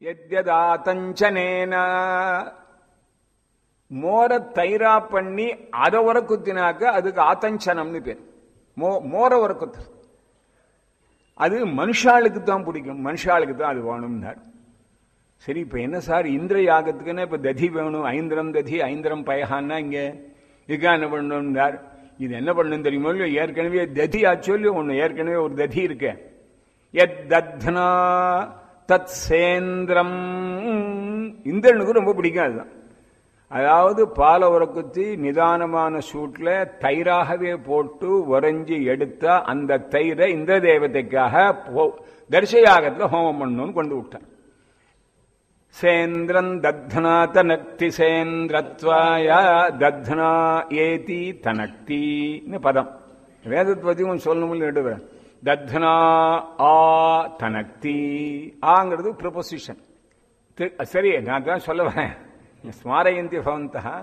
எத்யதாத்தஞ்சனேன மோர தயிரா பண்ணி அதை உர குத்தினாக்க அதுக்கு ஆத்தஞ்சனம்னு பேர் மோ மோர உர குத்து அது மனுஷாளுக்கு தான் பிடிக்கும் மனுஷாளுக்கு தான் அது வேணும்னார் சரி இப்ப என்ன சார் இந்திர யாகத்துக்குன்னா இப்ப ததி வேணும் ஐந்திரம் ததி ஐந்திரம் பயகான்னா இங்க இதுக்காக என்ன பண்ணணும்னார் இது என்ன பண்ணணும் தெரியுமோ இல்லையோ ஏற்கனவே ததி ஆச்சோ இல்லையோ ஒண்ணு ஏற்கனவே ஒரு ததி இருக்கு எத் தத்னா தத் சேந்திரம் இந்திரனுக்கு ரொம்ப பிடிக்கும் அதுதான் அதாவது பாலை உரக்குத்தி நிதானமான சூட்ல தயிராகவே போட்டு உறைஞ்சி எடுத்த அந்த தயிரை இந்த தேவதைக்காக தர்ஷயாகத்துல ஹோமம் பண்ணணும்னு கொண்டு விட்டான் சேந்திரன் தத்னா தனக்தி சேந்திரத்வாய தத்னா ஏதி தனக்தின்னு பதம் வேதத்தை பத்தி கொஞ்சம் சொல்லணும் நடுவேன் தத்னா ஆ தனக்தி ஆங்கிறது ப்ரொபொசிஷன் சரி நான் தான் சொல்ல வரேன் ஸ்மாரயந்தி பவந்தா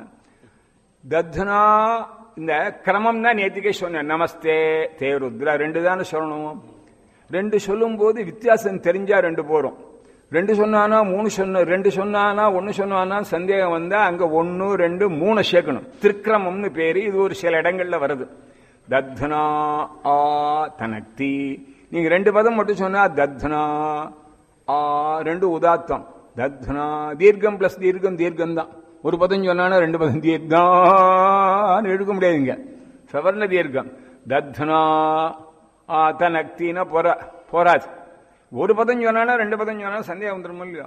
தத்னா இந்த கிரமம் தான் நேத்திக்கே சொன்னேன் நமஸ்தே தே ருத்ரா ரெண்டு தானே சொல்லணும் ரெண்டு சொல்லும் போது வித்தியாசம் தெரிஞ்சா ரெண்டு போறோம் ரெண்டு சொன்னானா மூணு சொன்ன ரெண்டு சொன்னானா ஒன்னு சொன்னானா சந்தேகம் வந்தா அங்க ஒன்னு ரெண்டு மூணு சேர்க்கணும் திருக்கிரமம்னு பேரு இது ஒரு சில இடங்கள்ல வருது தத்னா ஆ தனக்தி நீங்க ரெண்டு பதம் மட்டும் சொன்னா தத்னா ஆ ரெண்டு உதாத்தம் தத்னா தீர்க்கம் பிளஸ் தீர்க்கம் தீர்க்கம் தான் ஒரு பதம் சொன்னா ரெண்டு பதம் தீர்க்கம் எடுக்க முடியாதுங்க சவர்ண தீர்க்கம் தத்னா ஆ தனக்தினா போற போராது ஒரு பதம் சொன்னா ரெண்டு பதம் சொன்னா சந்தேகம் வந்துடும் இல்லையா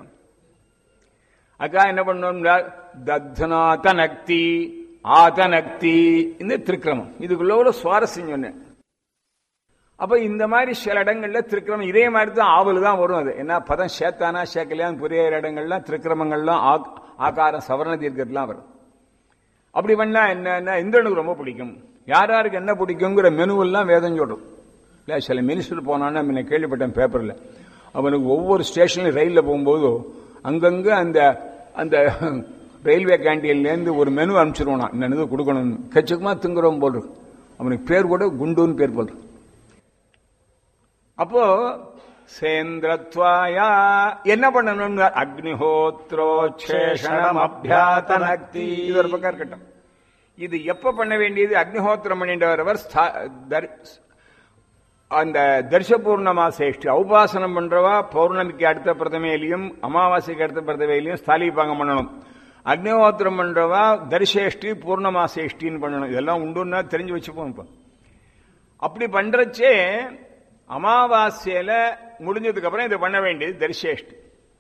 அக்கா என்ன பண்ணோம்னா தத்னா தனக்தி ஆதனக்தி இந்த திருக்கிரமம் இதுக்குள்ள ஒரு சுவாரஸ்யம் சொன்னேன் அப்ப இந்த மாதிரி சில இடங்கள்ல திருக்கிரமம் இதே மாதிரி தான் ஆவல் தான் வரும் அது என்ன பதம் சேத்தானா சேக்கலையான்னு புரியாத இடங்கள்லாம் திருக்கிரமங்கள்லாம் ஆகாரம் சவரண தீர்க்கத்துலாம் வரும் அப்படி பண்ணா என்ன இந்திரனுக்கு ரொம்ப பிடிக்கும் யார் யாருக்கு என்ன பிடிக்குங்கிற மெனுவெல்லாம் வேதம் சொல்றோம் இல்லை சில மினிஸ்டர் போனான்னு முன்ன கேள்விப்பட்டேன் பேப்பரில் அவனுக்கு ஒவ்வொரு ஸ்டேஷன்லையும் ரயிலில் போகும்போது அங்கங்கே அந்த அந்த ரயில்வே கேண்டீன்லேருந்து ஒரு மெனு அனுப்பிச்சிருவான் இந்த இது கொடுக்கணும்னு கச்சுக்குமா திங்குறோம் போல் இருக்கு அவனுக்கு பேர் கூட குண்டுன்னு பேர் போல் அப்போ சேந்திரத்வாயா என்ன பண்ணணும் அக்னிஹோத்ரோச்சேஷணம் அபியாத்தனக்தி இது ஒரு பக்கம் இருக்கட்டும் இது எப்ப பண்ண வேண்டியது அக்னிஹோத்திரம் பண்ணின்றவர் அந்த தர்ஷ பூர்ணமாசேஷ்டி உபாசனம் பண்றவா பௌர்ணமிக்கு அடுத்த பிரதமையிலையும் அமாவாசைக்கு அடுத்த பிரதமையிலையும் ஸ்தாலிபாகம் பண்ணணும் அக்னிஹோத்திரம் பண்றவா தர்ஷேஷ்டி பூர்ணமாசேஷ்டின்னு பண்ணணும் இதெல்லாம் உண்டுன்னா தெரிஞ்சு வச்சுப்போம் இப்போ அப்படி பண்றச்சே அமாவாசையில முடிஞ்சதுக்கு அப்புறம் இதை பண்ண வேண்டியது தர்ஷேஷ்டி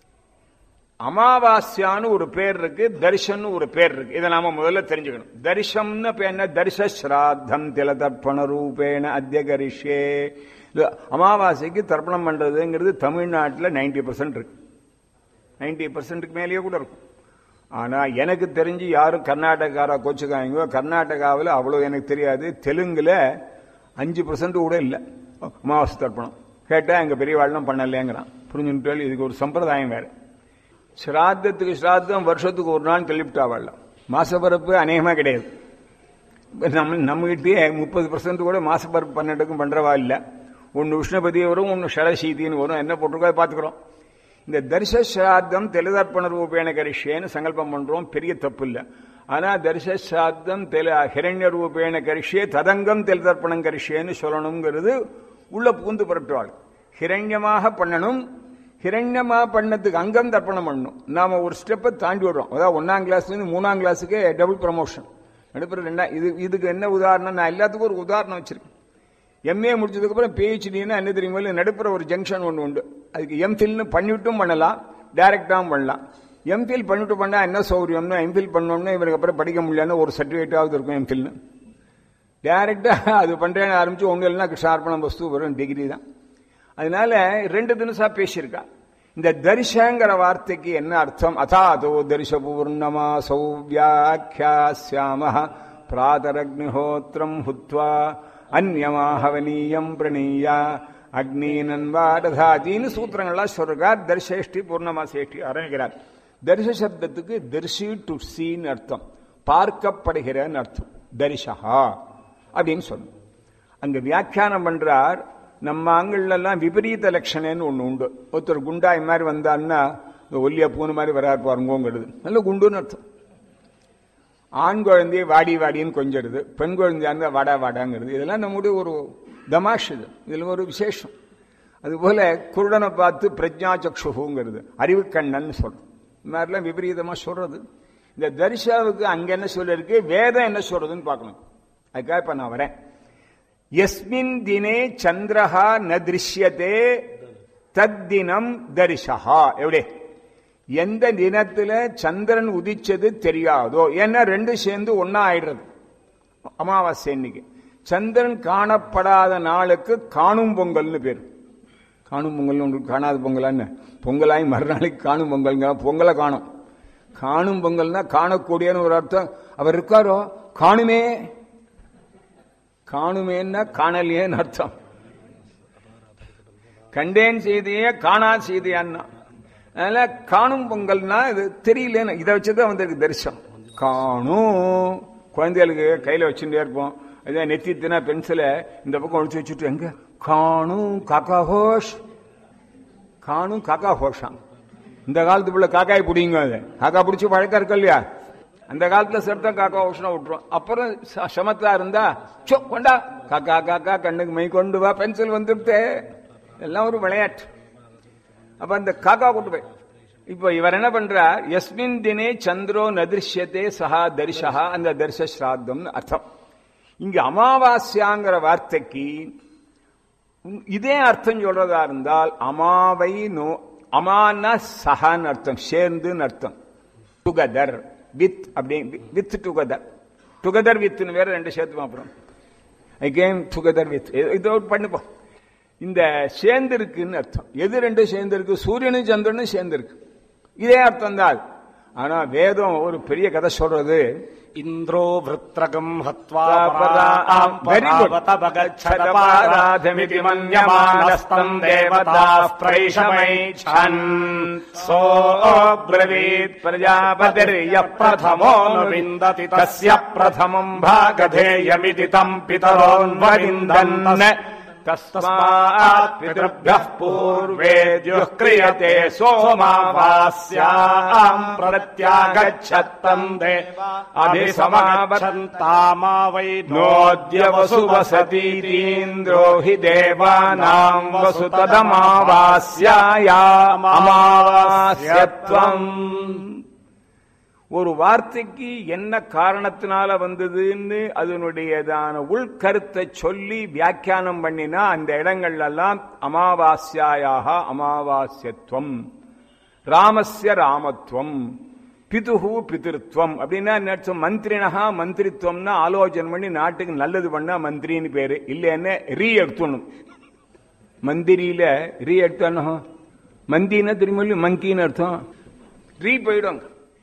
அமாவாஸ்யான்னு ஒரு பேர் இருக்கு தர்ஷன் ஒரு பேர் இருக்கு இதை நாம முதல்ல தெரிஞ்சுக்கணும் தர்ஷம்னு என்ன தர்ஷ ஸ்ராத்தம் தில தர்ப்பண ரூபேண அத்திய கரிஷே அமாவாசைக்கு தர்ப்பணம் பண்றதுங்கிறது தமிழ்நாட்டில் நைன்டி பர்சன்ட் இருக்கு நைன்டி பர்சன்ட்டுக்கு மேலேயே கூட இருக்கும் ஆனா எனக்கு தெரிஞ்சு யாரும் கர்நாடகாரா கோச்சுக்காங்க கர்நாடகாவில் அவ்வளவு எனக்கு தெரியாது தெலுங்குல அஞ்சு பர்சன்ட் கூட இல்லை அமாவாசை தர்ப்பணம் கேட்டா எங்க பெரியவாழ்லாம் பண்ணலைங்கிறான் புரிஞ்சுட்டு இதுக்கு ஒரு சம்பிரதாயம் வேற ஸ்ராத்தத்துக்கு ஸ்ராத்தம் வருஷத்துக்கு ஒரு நாள் தள்ளிவிட்டா வாழலாம் மாசப்பரப்பு அநேகமாக கிடையாது நம்ம நம்மகிட்டயே முப்பது பர்சன்ட் கூட மாசப்பரப்பு பன்னெண்டுக்கும் பண்றவா இல்லை ஒன்று உஷ்ணபதி வரும் ஒன்று ஷடசீதின்னு வரும் என்ன போட்டிருக்கோ அதை பார்த்துக்கிறோம் இந்த தரிச ஸ்ராத்தம் தெலுதர்ப்பண ரூபேண கரிஷேன்னு சங்கல்பம் பண்றோம் பெரிய தப்பு இல்லை ஆனா தரிச ஸ்ராத்தம் தெல ஹிரண்ய ரூபேண கரிஷே ததங்கம் தெலுதர்ப்பணம் கரிஷேன்னு சொல்லணுங்கிறது உள்ள பூந்து புரட்டுவாள் ஹிரண்யமாக பண்ணணும் ஹிரண்யமா பண்ணதுக்கு அங்கம் தர்ப்பணம் பண்ணணும் நாம ஒரு ஸ்டெப்பை தாண்டி விடுறோம் அதாவது ஒன்னாம் கிளாஸ்லேருந்து மூணாம் கிளாஸுக்கு டபுள் ப்ரமோஷன் நடுப்புற ரெண்டா இது இதுக்கு என்ன உதாரணம் நான் எல்லாத்துக்கும் ஒரு உதாரணம் வச்சிருக்கேன் எம்ஏ முடிச்சதுக்கு அப்புறம் பிஹெச்டினா என்ன தெரியுமா இல்லை நடுப்புற ஒரு ஜங்ஷன் ஒன்று உண்டு அதுக்கு எம்ஃபில்னு பண்ணிவிட்டும் பண்ணலாம் டைரக்டாகவும் பண்ணலாம் எம்ஃபில் பண்ணிட்டு பண்ணா என்ன சௌகரியம்னா எம்ஃபில் பண்ணோம்னா இவருக்கு அப்புறம் படிக்க முடியலன்னு ஒரு சர்டிஃபிகேட்டாவது இருக்கும் எம்ஃபில்னு டைரக்டா அது பண்றேன்னு ஆரம்பிச்சு ஒன்றும் இல்லைன்னா கிருஷ்ணார்ப்பணம் வஸ்து வரும் டிகிரி தான் அதனால ரெண்டு தினசா பேசியிருக்கா இந்த தரிசங்கிற வார்த்தைக்கு என்ன அர்த்தம் அதாதோ தரிச பூர்ணமா சௌவியாக்கியாசியாம பிராதரக்னிஹோத்திரம் ஹுத்வா அந்யமாஹவனீயம் பிரணீய அக்னீனன்வாடதாதின்னு சூத்திரங்கள்லாம் சொல்றார் தரிசேஷ்டி பூர்ணமாசேஷ்டி ஆரம்பிக்கிறார் தரிச சப்தத்துக்கு தரிசி டு சீன்னு அர்த்தம் பார்க்கப்படுகிறன்னு அர்த்தம் தரிசஹா அப்படின்னு சொல்லணும் அங்க வியாக்கியானம் பண்றார் நம்ம ஆண்கள்லாம் விபரீத லட்சணன்னு ஒன்று உண்டு ஒருத்தர் குண்டாய் மாதிரி வந்தான்னா இந்த ஒல்லியா பூனை மாதிரி வராரு பாருங்கோங்கிறது நல்ல குண்டுன்னு அர்த்தம் ஆண் குழந்தைய வாடி வாடின்னு கொஞ்சிடுது பெண் குழந்தையா இருந்தா வாடா வாடாங்கிறது இதெல்லாம் நம்முடைய ஒரு தமாஷ் இது இதுல ஒரு விசேஷம் அதுபோல குருடனை பார்த்து பிரஜா சக்ஷுங்கிறது அறிவு கண்ணன் சொல்றோம் இந்த மாதிரிலாம் விபரீதமா சொல்றது இந்த தரிசாவுக்கு அங்க என்ன சொல்லிருக்கு வேதம் என்ன சொல்றதுன்னு பார்க்கணும் அதுக்காக இப்ப நான் வரேன் எஸ்மின் தினே சந்திரஹா ந திருஷ்யத்தே தத்தினம் தரிசஹா எப்படி எந்த தினத்துல சந்திரன் உதிச்சது தெரியாதோ ஏன்னா ரெண்டு சேர்ந்து ஒன்னா ஆயிடுறது அமாவாசை இன்னைக்கு சந்திரன் காணப்படாத நாளுக்கு காணும் பொங்கல்னு பேர் காணும் பொங்கல் உங்களுக்கு காணாத பொங்கலான்னு பொங்கலாய் மறுநாளைக்கு காணும் பொங்கல்ங்க பொங்கலை காணும் காணும் பொங்கல்னா காணக்கூடியன்னு ஒரு அர்த்தம் அவர் இருக்காரோ காணுமே காணுமேன்னா காணலையேன்னு அர்த்தம் கண்டேன் செய்தியே காணா செய்தியான்னா அதனால காணும் பொங்கல்னா இது தெரியலன்னு இதை வச்சுதான் வந்திருக்கு தரிசனம் காணும் குழந்தைகளுக்கு கையில வச்சுட்டே இருப்போம் அதே நெத்தி தினா பென்சிலை இந்த பக்கம் ஒழிச்சு வச்சுட்டு எங்க காணும் காக்கா ஹோஷ் காணும் காக்கா ஹோஷாம் இந்த காலத்துக்குள்ள காக்காய் பிடிங்க அது காக்கா பிடிச்சி பழக்கம் இருக்கு இல்லையா அந்த காலத்துல செத்தா காக்கா ஹோஷனா விட்டுரும் அப்புறம் ச- சமத்தா இருந்தா சோ கொண்டா காக்கா காக்கா கண்ணுக்கு மை கொண்டு வா பென்சில் வந்துட்டு எல்லாம் ஒரு விளையாட்டு அப்ப அந்த காக்கா கொண்டு போய் இப்போ இவர் என்ன பண்றார் எஸ்மின் தினே சந்திரோ நதிருஷ்யத்தே சஹா தரிசஹா அந்த தரிச ஸ்ராத்தம்னு அர்த்தம் இங்க அமாவாஸ்யாங்கிற வார்த்தைக்கு உம், இதே அர்த்தம் சொல்றதா இருந்தால் அமாவை நோ அமான சஹான்னு அர்த்தம் சேர்ந்துன்னு அர்த்தம் டுகெதர் வித் அப்படி வித் டுகெதர் டுகெதர் வித்னு வேற ரெண்டு சேர்த்து அப்புறம் அகேன் டுகெதர் வித் இதோ பண்ணுப்போம் இந்த சேர்ந்திருக்குன்னு அர்த்தம் எது ரெண்டு சேர்ந்திருக்கு சூரியனும் சந்திரனும் சேர்ந்திருக்கு இதே அர்த்தம் தான் ஆனா வேதம் ஒரு பெரிய கதை சொல்றது इन्द्रो वृत्रकम् हत्वा पराम् Very good. परावतपगच्छदपाराधमिति मन्यमानस्तम् देवताः प्रैषमैच्छन् सोऽब्रवीत् प्रजापतिर्यः प्रथमोऽनुविन्दति तस्य प्रथमम् भागधेयमिति तम् पितरोऽन्वविन्दन् तस्मात् पितृभ्यः पूर्वेद्युः क्रियते सोमावास्याम् प्रत्यागच्छत्तम् देव अभिसमावच्छन्तामा वै नोद्य वसुवसतीन्द्रो हि देवानाम् वसुतदमावास्यायाममावास्यत्वम् ஒரு வார்த்தைக்கு என்ன காரணத்தினால வந்ததுன்னு அதனுடையதான உள்கருத்தை சொல்லி வியாக்கியானம் பண்ணினா அந்த இடங்கள்ல எல்லாம் அமாவாஸ்யாயாக அமாவாஸ்யத்துவம் ராமஸ்ய ராமத்துவம் பிதுகு பிதிருத்துவம் அப்படின்னா என்ன அர்த்தம்? மந்திரினஹா மந்திரித்துவம்னா ஆலோசனை பண்ணி நாட்டுக்கு நல்லது பண்ணா மந்திரின்னு பேரு இல்லைன்னா ரீ எடுத்துணும் மந்திரியில ரீ எடுத்தணும் மந்தின்னா திரும்ப மங்கின்னு அர்த்தம் ரீ போயிடும்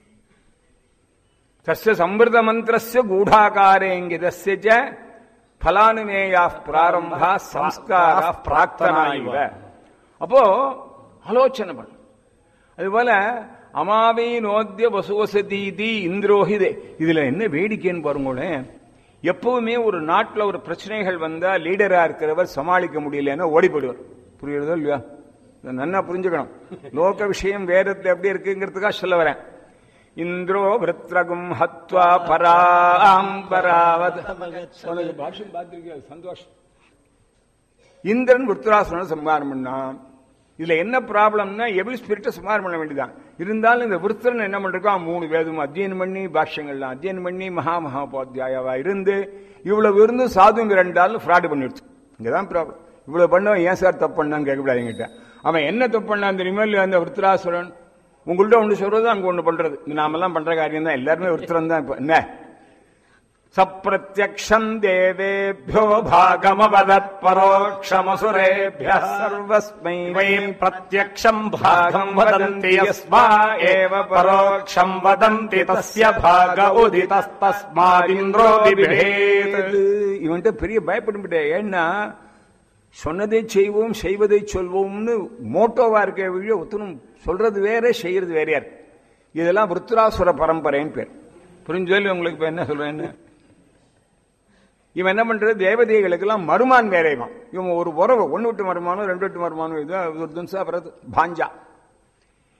தஸ்ய சம்பிரத மந்திரஸ்ய கூடாகாரேங்கிதஸ்ய ச பலானுமேயா பிராரம்பா சம்ஸ்காரா பிரார்த்தனா இவ அப்போ ஆலோசனை பண்ணு அதுபோல அமாவை நோத்திய வசுவசதீதி இந்திரோஹிதே இதுல என்ன வேடிக்கைன்னு பாருங்களேன் எப்பவுமே ஒரு நாட்டுல ஒரு பிரச்சனைகள் வந்தா லீடரா இருக்கிறவர் சமாளிக்க முடியலன்னா ஓடி போயிடுவார் புரியுறதோ இல்லையா இதை நன்னா புரிஞ்சுக்கணும் லோக விஷயம் வேதத்துல எப்படி இருக்குங்கிறதுக்காக சொல்ல வரேன் இந்திரோ விருத்ரகும் ஹத்வா பராம் பராவத் உனக்கு பாஷ்யம் பார்த்திருக்கியா சந்தோஷம் இந்திரன் விருத்ராசுரனை சம்ஹாரம் பண்ணான் இதுல என்ன ப்ராப்ளம்னா எவி ஸ்பிரிட்டை சம்ஹாரம் பண்ண வேண்டியதான் இருந்தாலும் இந்த விருத்திரன் என்ன பண்றான் மூணு வேதம் அத்தியனம் பண்ணி பாஷ்யங்கள்லாம் அத்தியனம் பண்ணி மகா மகாபாத்தியாயாவா இருந்து இவ்வளவு இருந்து சாதும் இரண்டாலும் ஃப்ராடு பண்ணிடுச்சு இங்கதான் ப்ராப்ளம் இவ்வளவு பண்ணவன் ஏன் சார் தப்பு பண்ணான்னு கேட்கக்கூடாது என்கிட்ட அவன் என்ன தப்பு பண்ணான் தெரியுமா இல்லையா அந்த விருத்ராசுரன் உங்கள்ட்ட ஒண்ணு சொல்றது அங்க ஒண்ணு பண்றது இது நாமெல்லாம் பண்ற காரியம் தான் எல்லாருமே விருத்திரம் தான் இப்ப என்ன சப்பிரத்யக்ஷம் தேவேभ्यो भागमवदत् परोक्षमसुरेभ्यः सर्वस्मै वै प्रत्यक्षम् भागम् वदन्ति यस्मा एव परोक्षम् वदन्ति तस्य भाग उदितस्तस्मादिन्द्रो बिभेत् இவன்ட்ட பெரிய பயப்படும்பிட்டே ஏன்னா சொன்னதை செய்வோம் செய்வதை சொல்வோம்னு மோட்டோவா இருக்க வழிய ஒத்தனும் சொல்றது வேற செய்யறது வேறையா இருக்கு இதெல்லாம் விருத்ராசுர பரம்பரைன்னு பேர் புரிஞ்சொல்லி உங்களுக்கு இப்ப என்ன சொல்றேன்னு இவன் என்ன பண்றது தேவதைகளுக்கு எல்லாம் மருமான் வேறைவான் இவன் ஒரு உறவு ஒன்னு விட்டு மருமானம் ரெண்டு விட்டு மருமானம் இது ஒரு தினசா பிறகு பாஞ்சா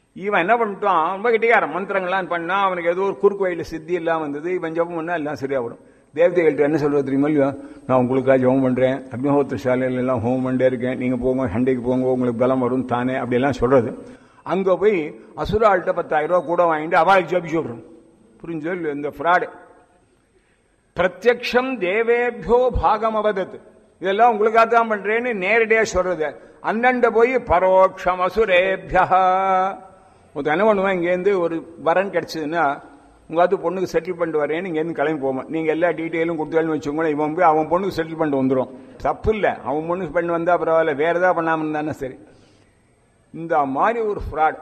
இவன் என்ன பண்ணிட்டான் ரொம்ப கெட்டிக்காரன் மந்திரங்கள்லாம் பண்ணா அவனுக்கு ஏதோ ஒரு குறுக்கு வழியில சித்தி எல்லாம் வந்தது இவன் ஜபம் பண்ணா எல்லாம் சரியா வரும் தேவதைகள்ட்ட என்ன சொல்றது தெரியுமா இல்லையா நான் உங்களுக்காக ஜெபம் பண்றேன் அக்னிஹோத்திர சாலையில எல்லாம் ஹோமம் பண்ணிட்டே இருக்கேன் நீங்க போங்க சண்டைக்கு போங்க உங்களுக்கு பலம் வரும் தானே அப்படியெல்லாம் சொல்றது அங்க போய் அசுராள்கிட்ட பத்தாயிரம் ரூபாய் கூட வாங்கிட்டு அவளுக்கு ஜபிச்சு விடுறோம் புரிஞ்சோ இல்லையோ இந்த ஃப்ராடு பிரத்யக்ஷம் தேவேபியோ பாகம் அவதத் இதெல்லாம் உங்களுக்காக தான் பண்றேன்னு நேரடியா சொல்றது அண்ணண்ட போய் பரோட்சம் அசுரேபியா ஒருத்தன் என்ன பண்ணுவான் இங்கேருந்து ஒரு வரன் கிடைச்சதுன்னா உங்காவது பொண்ணுக்கு செட்டில் பண்ணிட்டு வரேன்னு இங்கேருந்து கிளம்பி போவோம் நீங்க எல்லா டீட்டெயிலும் கொடுத்தாலும் வச்சுக்கோங்களேன் இவன் போய் அவன் பொண்ணுக்கு செட்டில் பண்ணிட்டு வந்துடும் தப்பு இல்லை அவன் பொண்ணுக்கு பண்ணி வந்தா பரவாயில்ல வேற ஏதாவது பண்ணாம இருந்தானே சரி இந்த மாதிரி ஒரு ஃப்ராட்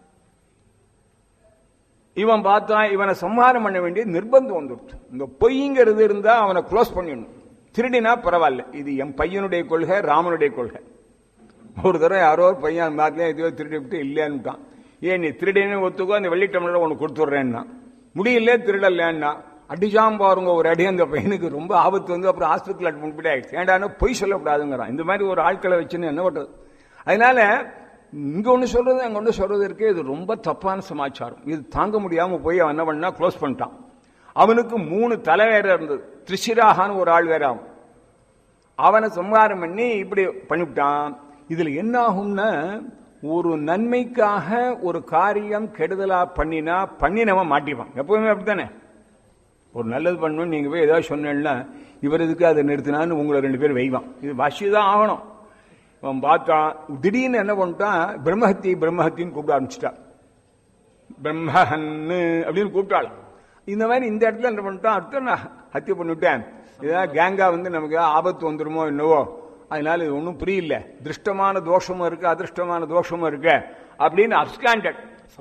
இவன் பார்த்தான் இவனை சம்ஹாரம் பண்ண வேண்டிய நிர்பந்தம் வந்துடுச்சு இந்த பொய்ங்கிறது இருந்தா அவனை க்ளோஸ் பண்ணிடணும் திருடினா பரவாயில்ல இது என் பையனுடைய கொள்கை ராமனுடைய கொள்கை ஒரு தடவை யாரோ ஒரு பையன் பார்க்கல எதையோ திருடி விட்டு இல்லையான்னுட்டான் ஏன் நீ திருடினு ஒத்துக்கோ அந்த வெள்ளி டம்ளர் உனக்கு கொடுத்துட்றேன்னா முடியல திருடலன்னா அடிச்சாம் பாருங்க ஒரு அடி அந்த பையனுக்கு ரொம்ப ஆபத்து வந்து அப்புறம் ஹாஸ்பிட்டல் அட்மிட் பண்ணி ஆயிடுச்சு ஏன்டானு பொய் சொல்லக்கூடாதுங்கிறான் இந்த மாதிரி ஒரு ஆட்களை வச்சுன்னு என்ன பண்றது அதனால இங்க ஒண்ணு சொல்றது அங்க ஒண்ணு சொல்றது இருக்கு இது ரொம்ப தப்பான சமாச்சாரம் இது தாங்க முடியாம போய் அவன் என்ன பண்ணா க்ளோஸ் பண்ணிட்டான் அவனுக்கு மூணு தலை வேற இருந்தது திரிசிராகான்னு ஒரு ஆள் வேற அவன் அவனை சம்ஹாரம் பண்ணி இப்படி பண்ணிவிட்டான் இதுல என்ன ஆகும்னா ஒரு நன்மைக்காக ஒரு காரியம் கெடுதலா பண்ணினா பண்ணினவன் மாட்டிப்பான் எப்பவுமே அப்படித்தானே ஒரு நல்லது பண்ணணும் நீங்க போய் ஏதாவது சொன்னேன்னா இவர் இதுக்கு அதை நிறுத்தினான்னு உங்களை ரெண்டு பேரும் வைவான் இது வாசி தான் ஆகணும் அவன் பார்த்தான் திடீர்னு என்ன பண்ணிட்டான் பிரம்மஹத்தி பிரம்மஹத்தின்னு கூப்பிட ஆரம்பிச்சிட்டான் பிரம்மஹன்னு அப்படின்னு கூப்பிட்டாள் இந்த மாதிரி இந்த இடத்துல என்ன பண்ணிட்டான் அடுத்த நான் ஹத்திய பண்ணிவிட்டேன் இதான் கேங்கா வந்து நமக்கு ஆபத்து வந்துருமோ என்னவோ அதனால இது ஒன்றும் புரியல திருஷ்டமான தோஷமும் இருக்கு அதிர்ஷ்டமான தோஷமும் இருக்கு அப்படின்னு அப்ஸ்காண்டட்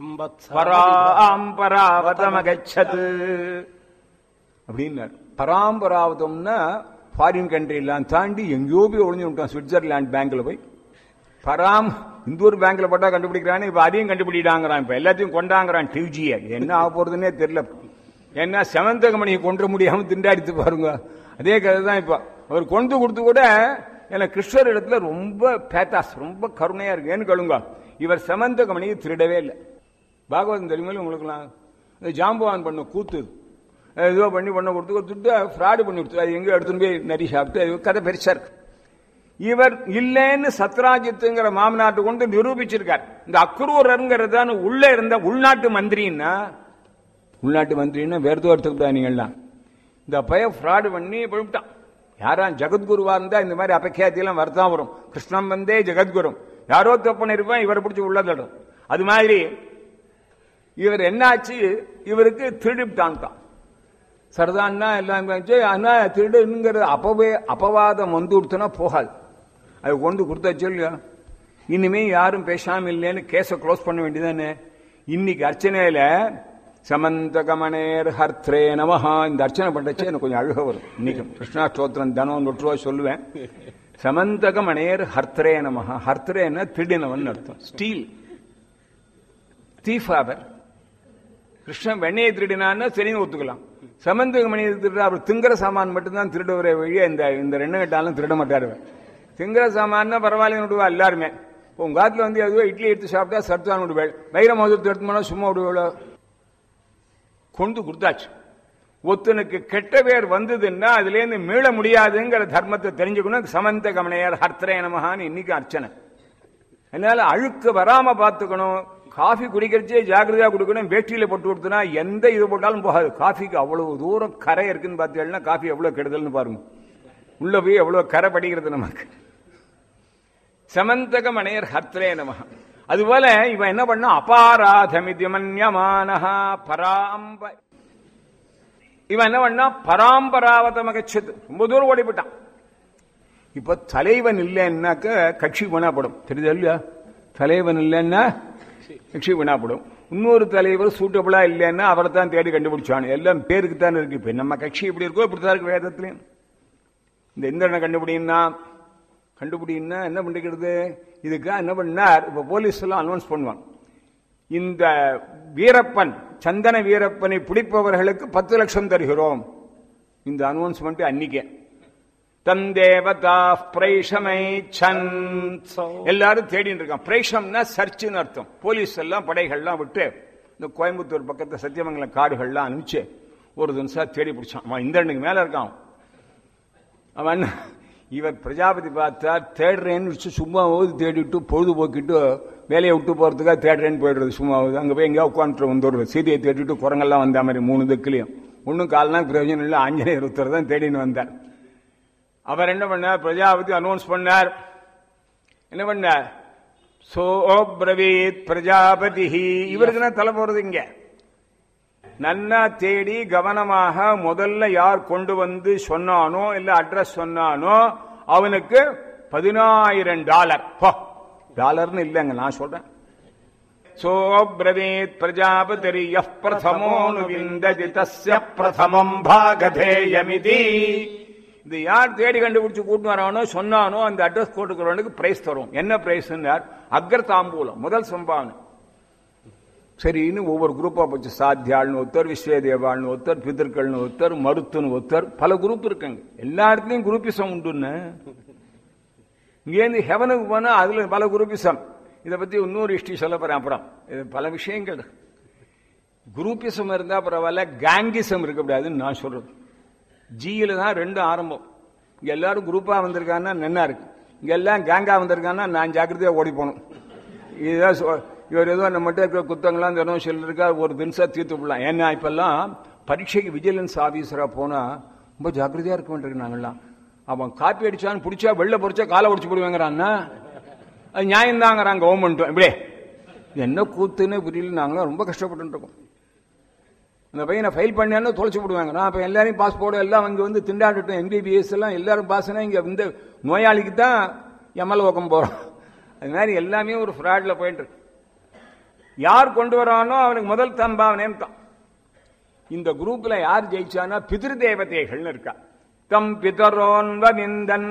பராம்பராவதமகச்சது அப்படின்னாரு பராம்பராவதம்னா ஃபாரின் கண்ட்ரி எல்லாம் தாண்டி எங்கேயோ போய் ஒளிஞ்சு விட்டான் சுவிட்சர்லாந்து பேங்க்ல போய் பராம் இந்த ஒரு பேங்க்ல போட்டா கண்டுபிடிக்கிறான்னு இப்ப அதையும் கண்டுபிடிடாங்கிறான் இப்ப எல்லாத்தையும் கொண்டாங்கிறான் டிவிஜிய என்ன ஆக போறதுன்னே தெரியல ஏன்னா செவந்தகமணியை கொண்டு முடியாம திண்டாடித்து பாருங்க அதே கதை தான் இப்ப அவர் கொண்டு கொடுத்து கூட எனக்கு கிருஷ்ணர் இடத்துல ரொம்ப பேத்தாஸ் ரொம்ப கருணையா இருக்கு ஏன்னு கேளுங்க இவர் செமந்தகமணியை திருடவே இல்லை பாகவதம் தெரியுமா உங்களுக்குலாம் ஜாம்பவான் பண்ண கூத்து ஏதோ பண்ணி பண்ண கொடுத்து கொடுத்துட்டு ஃப்ராடு பண்ணி கொடுத்து அது எங்கேயோ எடுத்துன்னு போய் நிறைய சாப்பிட்டு அது கதை பெருசா இருக்கு இவர் இல்லைன்னு சத்ராஜித்துங்கிற மாமனாட்டு கொண்டு நிரூபிச்சிருக்கார் இந்த அக்ரூரருங்கிறது உள்ள இருந்த உள்நாட்டு மந்திரின்னா உள்நாட்டு மந்திரின்னா வேற எதுவும் எடுத்துக்கிட்டா நீங்கள்லாம் இந்த பைய ஃப்ராடு பண்ணி போயிட்டான் யாரா ஜெகத்குருவா இருந்தா இந்த மாதிரி அபக்கியாத்தியெல்லாம் வரதான் வரும் கிருஷ்ணன் வந்தே ஜெகத்குரு யாரோ தப்பு இருப்பான் இவரை பிடிச்சி உள்ள தடும் அது மாதிரி இவர் என்னாச்சு இவருக்கு திருடிப்டான்ட்டான் சரிதான்னா எல்லாம் ஆனா திருடுங்கிறது அப்பவே அபவாதம் வந்து கொடுத்தனா போகாது அது கொண்டு கொடுத்தாச்சு இல்லையா இனிமே யாரும் பேசாம இல்லைன்னு கேஸை க்ளோஸ் பண்ண வேண்டியதானே இன்னைக்கு அர்ச்சனையில சமந்தகமனேர் ஹர்த்ரே நமஹா இந்த அர்ச்சனை பண்ணச்சே எனக்கு கொஞ்சம் அழுக வரும் இன்னைக்கு கிருஷ்ணாஷ்டோத்திரம் தனம் நூற்று ரூபா சொல்லுவேன் சமந்தகமனேர் ஹர்த்ரே நமஹா ஹர்த்ரேன்னா திருடினவன் அர்த்தம் ஸ்டீல் தீஃபாவர் கிருஷ்ணன் வெண்ணையை திருடினான்னா சரின்னு ஒத்துக்கலாம் சமந்தக மணி திருட அவர் திங்கிற சாமான் மட்டும்தான் திருடுவரே வழிய இந்த இந்த ரெண்டு கட்டாலும் திருட மாட்டாரு திங்கிற சாமான்னா பரவாயில்ல விடுவா எல்லாருமே இப்போ உங்க காலத்துல வந்து எதுவோ இட்லி எடுத்து சாப்பிட்டா சர்த்தான் விடுவேள் வைர மோதத்தை எடுத்து போனா சும்மா விடுவேளோ கொண்டு கொடுத்தாச்சு ஒருத்தனுக்கு கெட்ட பேர் வந்ததுன்னா அதுல இருந்து மீள முடியாதுங்கிற தர்மத்தை தெரிஞ்சுக்கணும் சமந்த கமனையார் ஹர்த்தரே நமகான்னு இன்னைக்கு அர்ச்சனை அதனால அழுக்கு வராம பார்த்துக்கணும் காஃபி குடிக்கிறச்சே ஜாக்கிரதையா குடிக்கணும் வேட்டியில போட்டு கொடுத்தனா எந்த இது போட்டாலும் போகாது காஃபிக்கு அவ்வளவு தூரம் கரை இருக்குன்னு பார்த்தீங்கன்னா காஃபி எவ்வளவு கெடுதல்னு பாருங்க உள்ள போய் எவ்வளவு கரை படிக்கிறது நமக்கு சமந்தக மனையர் ஹர்த்தரே நமக அதுபோல இவன் என்ன பண்ணா அபாராதமிதிமன்யமானஹா பராம்ப இவன் என்ன பண்ணா பராம்பராவதமகச்சது ரொம்ப தூரம் ஓடிவிட்டான் இப்ப தலைவன் இல்லைன்னாக்க கட்சி வீணாப்படும் தெரியுதா இல்லையா தலைவன் இல்லைன்னா கட்சி வீணாப்படும் இன்னொரு தலைவர் சூட்டபிளா இல்லைன்னா அவரை தான் தேடி கண்டுபிடிச்சான் எல்லாம் பேருக்கு தான் இருக்கு இப்ப நம்ம கட்சி எப்படி இருக்கோ இப்படிதான் இருக்கு வேதத்திலையும் இந்த இந்திரனை கண்டுபிடினா கண்டுபிடினா என்ன பண்ணிக்கிறது இதுக்காக என்ன பண்ணார் இப்ப போலீஸ் எல்லாம் அனௌன்ஸ் பண்ணுவாங்க இந்த வீரப்பன் சந்தன வீரப்பனை பிடிப்பவர்களுக்கு பத்து லட்சம் தருகிறோம் இந்த அனௌன்ஸ்மெண்ட் அன்னைக்கே தந்தேவதா பிரைஷமைச்சன் எல்லாரும் தேடிட்டு இருக்கான் பிரைஷம்னா சர்ச்சுன்னு அர்த்தம் போலீஸ் எல்லாம் படைகள்லாம் விட்டு இந்த கோயம்புத்தூர் பக்கத்து சத்தியமங்கலம் காடுகள்லாம் அனுப்பிச்சு ஒரு தினசா தேடி பிடிச்சான் அவன் இந்த ரெண்டுக்கு மேல இருக்கான் அவன் என்ன, இவர் பிரஜாபதி பார்த்தா தேடுறேன்னு வச்சு சும்மாவது தேடிட்டு பொழுதுபோக்கிட்டு வேலையை விட்டு போறதுக்காக தேடுறேன்னு போயிடுறது சும்மாவது அங்க போய் எங்கேயா உட்காந்துட்டு வந்துடுறது சீதையை தேடிட்டு குரங்கெல்லாம் வந்த மாதிரி மூணு திக்குலையும் ஒன்றும் கால்னா பிரயோஜனம் இல்லை ஆஞ்சநேயர் ஒருத்தர் தான் தேடின்னு வந்தார் அவர் என்ன பண்ணார் பிரஜாபதி அனௌன்ஸ் பண்ணார் என்ன பண்ணார் சோப்ரவீத் பிரஜாபதி இவருக்கு தான் தலை போறது இங்க நன்னா தேடி கவனமாக முதல்ல யார் கொண்டு வந்து சொன்னானோ இல்ல அட்ரஸ் சொன்னானோ அவனுக்கு பதினாயிரம் டாலர் போ டாலர்னு இல்லைங்க நான் சொல்றேன் சோப்ரவீத் பிரஜாபதி யப் பிரதமோனு விந்ததி தஸ்ய பிரதமம் பாகதேயமிதி இது யார் தேடி கண்டுபிடிச்சு கூட்டு வரானோ சொன்னானோ அந்த அட்ரஸ் போட்டுக்கிறவனுக்கு பிரைஸ் தரும் என்ன பிரைஸ் அக்ர தாம்பூலம் முதல் சம்பாவனை சரின்னு ஒவ்வொரு குரூப்பா போச்சு சாத்தியாள்னு ஒருத்தர் விஸ்வதேவாள்னு ஒருத்தர் பிதர்கள்னு ஒருத்தர் மருத்துவன்னு ஒருத்தர் பல குரூப் இருக்குங்க எல்லா இடத்துலயும் குரூப்பிசம் உண்டுன்னு இங்கேருந்து ஹெவனுக்கு போனா அதுல பல குரூப்பிசம் இதை பத்தி இன்னொரு ஹிஸ்டரி சொல்ல போறேன் அப்புறம் இது பல விஷயங்கள் குரூப்பிசம் இருந்தா பரவாயில்ல கேங்கிசம் இருக்கக்கூடாதுன்னு நான் சொல்றது ஜியில தான் ரெண்டு ஆரம்பம் இங்க எல்லாரும் குரூப்பா வந்திருக்காங்கன்னா நன்னா இருக்கு இங்க எல்லாம் கேங்கா வந்திருக்காங்கன்னா நான் ஜாக்கிரதையா ஓடி போகணும் இதுதான் சொ- இவர் ஏதோ நம்மகிட்ட இருக்கிற குத்தங்கள்லாம் தினம் சொல்லிருக்கா ஒரு தினசா தீர்த்து விடலாம் ஏன்னா இப்பெல்லாம் பரீட்சைக்கு விஜிலன்ஸ் ஆபீசரா போனா ரொம்ப ஜாக்கிரதையா இருக்க வேண்டியிருக்கு நாங்கெல்லாம் அவன் காப்பி அடிச்சான்னு பிடிச்சா வெள்ள பொறிச்சா காலை உடிச்சு போடுவாங்கிறான்னா அது நியாயம் தாங்கிறான் கவர்மெண்ட்டும் இப்படியே இது என்ன கூத்துன்னு புரியல நாங்களாம் ரொம்ப கஷ்டப்பட்டு இருக்கோம் அந்த பையனை ஃபைல் பண்ணான்னு தொலைச்சு விடுவாங்க நான் இப்போ எல்லாரையும் பாஸ்போர்ட் எல்லாம் அங்கே வந்து திண்டாடிட்டோம் எம்பிபிஎஸ் எல்லாம் எல்லாரும் பாஸ்னா இங்கே இந்த நோயாளிக்கு தான் எம்எல் ஓக்கம் போகிறோம் அது மாதிரி எல்லாமே ஒரு ஃப்ராட்ல போயிட்டு இருக்கு யார் கொண்டு வரானோ அவனுக்கு முதல் தம்பாவனேன்னு தான் இந்த குரூப்ல யார் ஜெயிச்சானா பிதிரு தேவதைகள்னு இருக்கா தம் பிதரோன்வவிந்தன்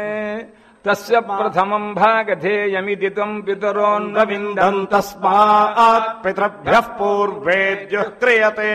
தஸ்ய பிரதமம் பாகதேயமிதி தம் பிதரோன்வவிந்தன் தம் தஸ்மாத் பிதர்பிய பூர்வேத்யு கிரியதே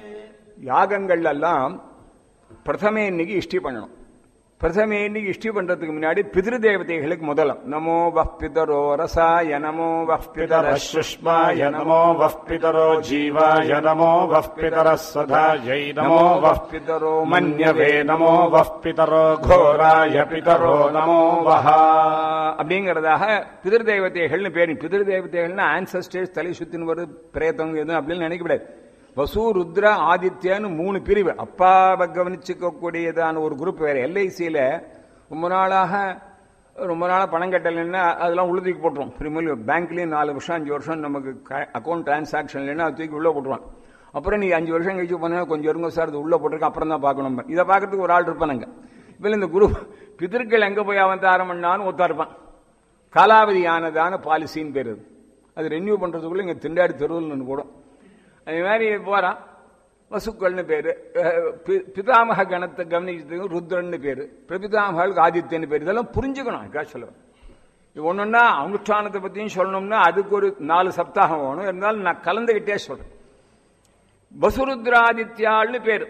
யாகங்கள் எல்லாம் பிரதமே இன்னைக்கு இஷ்டி பண்ணணும் பிரதமே இன்னைக்கு இஷ்டி பண்றதுக்கு முன்னாடி பிதிரு தேவதைகளுக்கு முதலம் நமோ வஹ் பிதரோ ரசாய நமோ வஹ் பிதர சுஷ்மாய நமோ வः पितरो जीवाय नमो वः पितरः सदायै नमो वः பிதரோ मन्यवे नमो वः पितरो घोराय पितरो नमो वः அப்படிங்கறதாக பிதிரு தேவதைகள்னு பேரு பிதிரு தேவதைகள்னா ஆன்சஸ்டர்ஸ் தலை சுத்தின்னு வருது பிரேதம் எதுவும் அப்படின்னு நினைக்கக்கூடாது வசு ருத்ர ஆதித்யான்னு மூணு பிரிவு அப்பாவை கவனிச்சுக்கக்கூடியதான ஒரு குரூப் வேற எல்ஐசியில ரொம்ப நாளாக ரொம்ப நாளா பணம் கட்டலைன்னா அதெல்லாம் உள்ள தூக்கி போட்டுரும் பிரிமல் பேங்க்லயும் நாலு வருஷம் அஞ்சு வருஷம் நமக்கு அக்கௌண்ட் டிரான்சாக்ஷன் இல்லைன்னா அது தூக்கி உள்ள போட்டுருவான் அப்புறம் நீ அஞ்சு வருஷம் கழிச்சு போனா கொஞ்சம் இருங்க சார் இது உள்ள போட்டிருக்க அப்புறம் தான் பார்க்கணும் இதை பார்க்கறதுக்கு ஒரு ஆள் இருப்பானுங்க இதில் இந்த குரு பிதர்கள் எங்க போய் அவதாரம் பண்ணான்னு ஒருத்தா இருப்பான் காலாவதி ஆனதான பாலிசின்னு பேர் அது அது ரெனியூ பண்றதுக்குள்ள இங்க திண்டாடி தெருவில் போடும் அதே மாதிரி போறான் வசுக்கள்னு பேரு அஹ், பி- பிதாமக கணத்தை கவனிச்சதுக்கு ருத்ரன்னு பேரு பிரபிதாமகளுக்கு ஆதித்யன்னு பேரு இதெல்லாம் புரிஞ்சுக்கணும் அதுக்காக சொல்லுவேன் இது ஒண்ணுன்னா அனுஷ்டானத்தை பத்தியும் சொல்லணும்னா அதுக்கு ஒரு நாலு சப்தாகம் வேணும் இருந்தாலும் நான் கலந்துகிட்டே சொல்றேன் வசுருத்ராதித்யாள்னு பேரு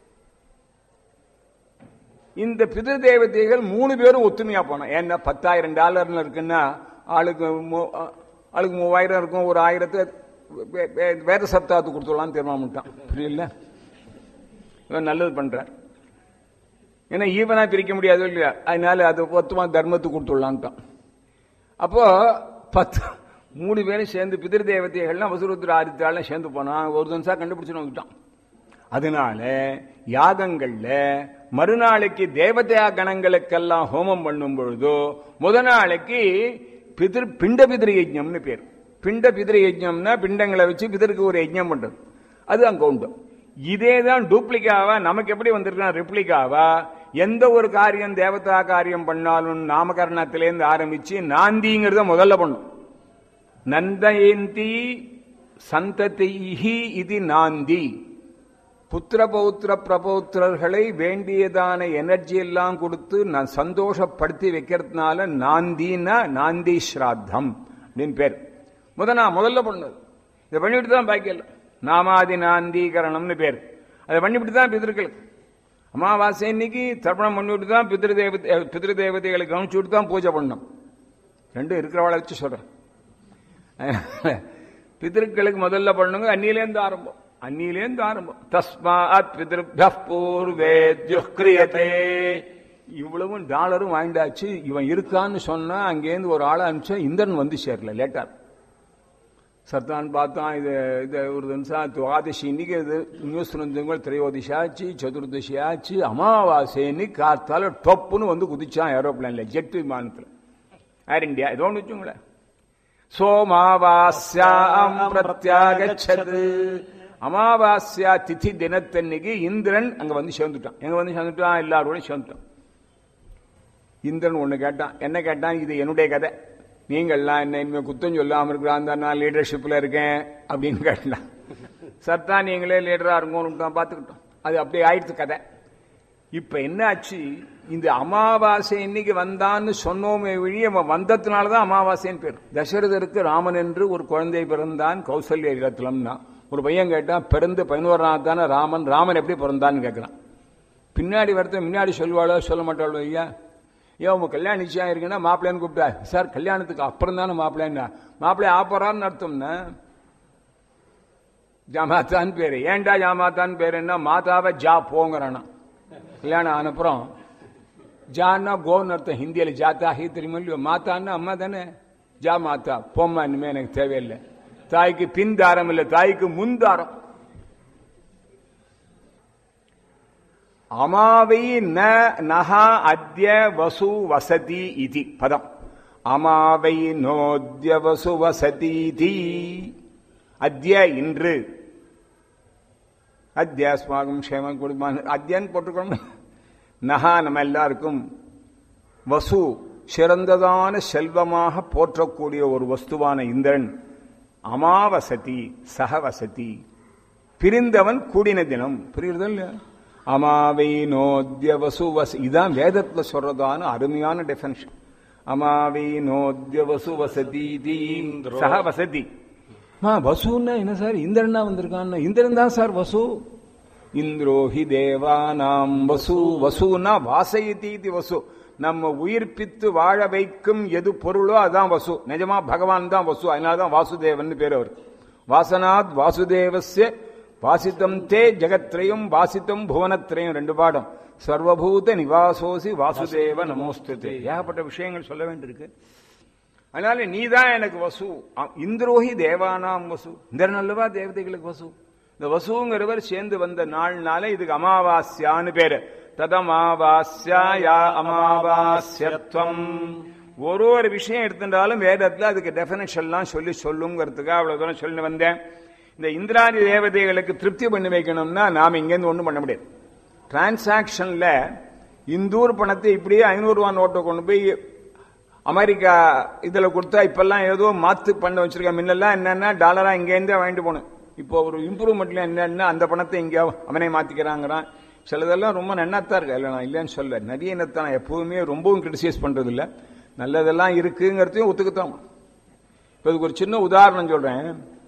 இந்த பிதிரு தேவதைகள் மூணு பேரும் ஒத்துமையா போனோம் ஏன்னா பத்தாயிரம் டாலர்னு இருக்குன்னா ஆளுக்கு மூ- ஆளுக்கு மூவாயிரம் இருக்கும் ஒரு ஆயிரத்தை வே- வே- வேத சப்தாத்துக்கு கொடுத்துடலாம்னு தீர்மானம் புரியல இவன் நல்லது பண்றார் ஏன்னா ஈவனா பிரிக்க முடியாது இல்லையா அதனால அது ஒத்துமா தர்மத்துக்கு கொடுத்துடலான்ட்டான் அப்போ பத்து மூணு பேரும் சேர்ந்து பிதிரு தேவதைகள்லாம் வசுருத்ர ஆதித்யாலாம் சேர்ந்து போனான் ஒரு தினசா கண்டுபிடிச்சு வந்துட்டான் அதனால யாகங்கள்ல மறுநாளைக்கு தேவதையா கணங்களுக்கெல்லாம் ஹோமம் பண்ணும் பொழுதோ முத நாளைக்கு பிதிர் பிண்ட பிதிரு யஜ்ஞம்னு பேர் பிண்ட பிதிரு யஜ்ஞம்னா பிண்டங்களை வச்சு பிதருக்கு ஒரு யஜ்ஞம் பண்றது அது அங்க உண்டு இதே தான் டூப்ளிகாவா நமக்கு எப்படி வந்திருக்கா ரெப்ளிகாவா எந்த ஒரு காரியம் தேவதா காரியம் பண்ணாலும் நாமகரணத்திலேருந்து ஆரம்பிச்சு நாந்திங்கிறத முதல்ல பண்ணும் நந்தயந்தி சந்ததிஹி இது நாந்தி புத்திர பௌத்திர பிரபௌத்திரர்களை வேண்டியதான எனர்ஜி எல்லாம் கொடுத்து நான் சந்தோஷப்படுத்தி வைக்கிறதுனால நாந்தின்னா நாந்தி ஸ்ராத்தம் அப்படின்னு பேர் முத நான் முதல்ல பண்ணது இதை பண்ணிவிட்டு தான் பாக்கி எல்லாம் நாமாதி நாந்தீகரணம்னு பேர் அதை பண்ணிவிட்டு தான் பிதர்களுக்கு அமாவாசை இன்னைக்கு தர்ப்பணம் பண்ணிவிட்டு தான் பிதிரு தேவதை பிதிரு தேவதைகளை கவனிச்சு விட்டு தான் பூஜை பண்ணணும் ரெண்டும் இருக்கிறவளை வச்சு சொல்றேன் பிதர்களுக்கு முதல்ல பண்ணுங்க அன்னிலேருந்து ஆரம்பம் அன்னிலேருந்து ஆரம்பம் தஸ்மாத் பிதிருப்த பூர்வே ஜுக்ரியதே இவ்வளவும் டாலரும் வாங்கிட்டாச்சு இவன் இருக்கான்னு சொன்னா அங்கேருந்து ஒரு ஆளை அனுப்பிச்சா இந்திரன் வந்து சேரல லேட்டா சர்தான் பார்த்தான் இது இது ஒரு நிமிஷம் துவாதசி இன்னைக்கு இது நியூஸ் இருந்தவங்க திரையோதசி ஆச்சு சதுர்தசி ஆச்சு அமாவாசைன்னு காத்தால டொப்புன்னு வந்து குதிச்சான் ஏரோப்ளேன்ல ஜெட் விமானத்தில் ஏர் இந்தியா ஏதோ ஒன்று வச்சுங்களேன் சோமாவாஸ்யாம் பிரத்யாகச்சது அமாவாஸ்யா திதி தினத்தன்னைக்கு இந்திரன் அங்க வந்து சேர்ந்துட்டான் எங்க வந்து சேர்ந்துட்டான் எல்லாரோடையும் சேர்ந்துட்டான் இந்திரன் ஒண்ணு கேட்டான் என்ன கேட்டான் இது என்னுடைய கதை நீங்கள்லாம் என்ன இனிமே குத்தம் சொல்லாம இருக்கிறான் நான் லீடர்ஷிப்ல இருக்கேன் அப்படின்னு கேட்டான் சத்தா நீங்களே லீடரா இருக்கணும் பார்த்துக்கிட்டோம் அது அப்படியே ஆயிடுச்சு கதை இப்ப என்ன ஆச்சு இந்த அமாவாசை இன்னைக்கு வந்தான்னு சொன்னோமே வழி அவன் வந்ததுனாலதான் அமாவாசைன்னு பேர் தசரதருக்கு ராமன் என்று ஒரு குழந்தை பிறந்தான் கௌசல்ய இல்லத்திலம்னா ஒரு பையன் கேட்டான் பிறந்து பதினோராம் தானே ராமன் ராமன் எப்படி பிறந்தான்னு கேட்கிறான் பின்னாடி வரத்த முன்னாடி சொல்லுவாளோ சொல்ல மாட்டாளோ ஐயா ஏன் உங்க கல்யாணம் நிச்சயம் இருக்குன்னா மாப்பிள்ளைன்னு கூப்பிட்டா சார் கல்யாணத்துக்கு அப்புறம் தானே மாப்பிள்ளைன்னா மாப்பிள்ளை ஆப்பறான்னு அர்த்தம்னா ஜாமாத்தான் பேரு ஏன்டா ஜாமாத்தான் பேரு என்ன மாதாவை ஜா போங்கிறானா கல்யாணம் ஆனப்புறம் ஜான்னா கோன்னு அர்த்தம் ஹிந்தியில் ஜாத்தா ஹி தெரியுமா இல்லையோ மாத்தான்னா அம்மா தானே ஜா மாத்தா போம்மா இனிமே எனக்கு தேவையில்லை தாய்க்கு பின் தாரம் இல்லை தாய்க்கு முன் தாரம் அமாவை ந நகா அத்ய வசு வசதி இது பதம் அமாவை நோத்ய வசு வசதி அத்ய இன்று அத்தியாஸ்மாகும் க்ஷேமம் கொடுப்பான் அத்தியான்னு போட்டுக்கணும் நகா நம்ம எல்லாருக்கும் வசு சிறந்ததான செல்வமாக போற்றக்கூடிய ஒரு வஸ்துவான இந்திரன் அமாவசதி சகவசதி பிரிந்தவன் கூடின தினம் புரியுறது இல்லையா அமாவை நோத்ய வசு வச இதான் வேதத்துல சொல்றதான அருமையான டெஃபனிஷன் அமாவை நோத்ய வசு வசதி சக வசதி மா வசுன்னா என்ன சார் இந்திரனா வந்திருக்கான் இந்திரன் தான் சார் வசு இந்திரோஹி தேவானாம் வசு வசுனா வாசயதி வசு நம்ம உயிர்ப்பித்து வாழ வைக்கும் எது பொருளோ அதான் வசு நிஜமா பகவான் தான் வசு அதனாலதான் வாசுதேவன் பேர் அவர் வாசனாத் வாசுதேவசிய வாசித்தம் தே ஜெகத்ரயம் வாசித்தம் புவனத்ரயம் ரெண்டு பாடம் சர்வபூத நிவாசோசி வாசுதேவ நமோஸ்துதே ஏகப்பட்ட விஷயங்கள் சொல்ல வேண்டியிருக்கு அதனால நீதான் எனக்கு வசு இந்திரோஹி தேவானாம் வசு இந்திரன் அல்லவா தேவதைகளுக்கு வசு இந்த வசுங்கிறவர் சேர்ந்து வந்த நாள்னால இதுக்கு அமாவாஸ்யான்னு பேரு ததமாவாஸ்யா அமாவாஸ்யத்வம் ஒரு ஒரு விஷயம் எடுத்துட்டாலும் வேதத்துல அதுக்கு டெபினேஷன்லாம் சொல்லி சொல்லுங்கிறதுக்காக அவ்வளவு தூரம் சொல்லி வந்தேன் இந்த இந்திராணி தேவதைகளுக்கு திருப்தி பண்ணி வைக்கணும்னா நாம இங்கேருந்து ஒன்றும் பண்ண முடியாது டிரான்சாக்ஷன்ல இந்தூர் பணத்தை இப்படியே ஐநூறு ரூபா நோட்டை கொண்டு போய் அமெரிக்கா இதுல கொடுத்தா இப்பெல்லாம் ஏதோ மாத்து பண்ண வச்சிருக்க முன்னெல்லாம் என்னன்னா டாலரா இங்கேருந்தே வாங்கிட்டு போகணும் இப்போ ஒரு இம்ப்ரூவ்மெண்ட்ல என்னன்னா அந்த பணத்தை இங்கே அவனே மாத்திக்கிறாங்கிறான் சிலதெல்லாம் ரொம்ப நன்னாத்தான் இருக்கு இல்லை நான் இல்லைன்னு சொல்ல நிறைய என்னத்தான் நான் எப்பவுமே ரொம்பவும் கிரிட்டிசைஸ் பண்றது இல்லை நல்லதெல்லாம் இருக்குங்கிறதையும் ஒத்துக்கத்தான் இப்போ இதுக்கு ஒரு சின்ன உதாரணம் சொல்றேன்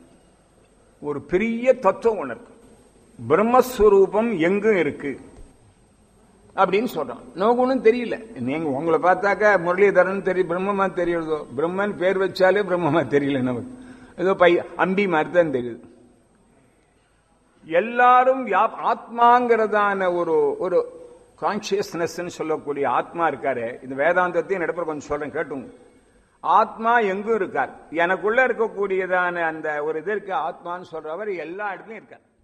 ஒரு பெரிய தத்துவம் ஒன்று இருக்கு பிரம்மஸ்வரூபம் எங்கும் இருக்கு அப்படின்னு சொல்றான் நமக்கு ஒன்றும் தெரியல நீங்க உங்களை பார்த்தாக்கா முரளிதரன் தெரியும் பிரம்மமா தெரியுறதோ பிரம்மன் பேர் வச்சாலே பிரம்மமா தெரியல நமக்கு ஏதோ பை அம்பி மாதிரி தான் தெரியுது எல்லாரும் ஆத்மாங்கிறதான ஒரு ஒரு கான்சியஸ்னஸ் சொல்லக்கூடிய ஆத்மா இருக்காரு இந்த வேதாந்தத்தையும் நடப்புற கொஞ்சம் சொல்றேன் கேட்டுங்க ஆத்மா எங்கும் இருக்கார் எனக்குள்ள இருக்கக்கூடியதான அந்த ஒரு இது இருக்கு ஆத்மான்னு சொல்றவர் எல்லா இடத்துலயும் இருக்கார்